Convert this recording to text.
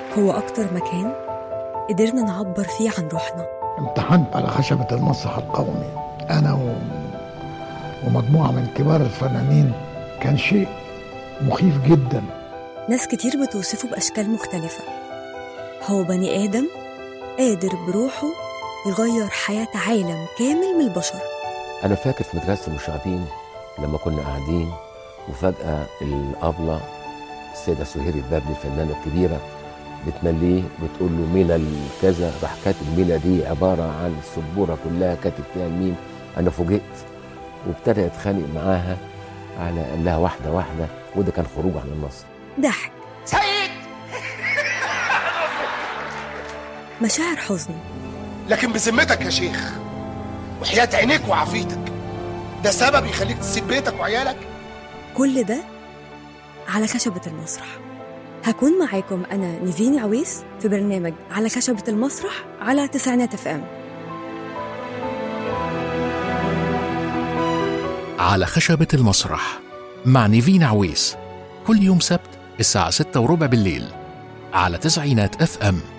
هو أكتر مكان قدرنا نعبر فيه عن روحنا امتحنت على خشبة المسرح القومي أنا و... ومجموعة من كبار الفنانين كان شيء مخيف جدا ناس كتير بتوصفه بأشكال مختلفة هو بني آدم قادر بروحه يغير حياة عالم كامل من البشر أنا فاكر في مدرسة المشاغبين لما كنا قاعدين وفجأة الأبلة السيدة سهير البابلي الفنانة الكبيرة بتمليه بتقول له مينا الكذا راح كاتب مينا دي عبارة عن السبورة كلها كاتب فيها الميم أنا فوجئت وابتدى يتخانق معاها على قال لها واحدة واحدة وده كان خروج عن النص ضحك سيد مشاعر حزن لكن بذمتك يا شيخ وحياة عينيك وعافيتك ده سبب يخليك تسيب بيتك وعيالك كل ده على خشبة المسرح هكون معاكم أنا نيفين عويس في برنامج على خشبة المسرح على تسعينات اف ام على خشبة المسرح مع نيفين عويس كل يوم سبت الساعة ستة وربع بالليل على تسعينات اف ام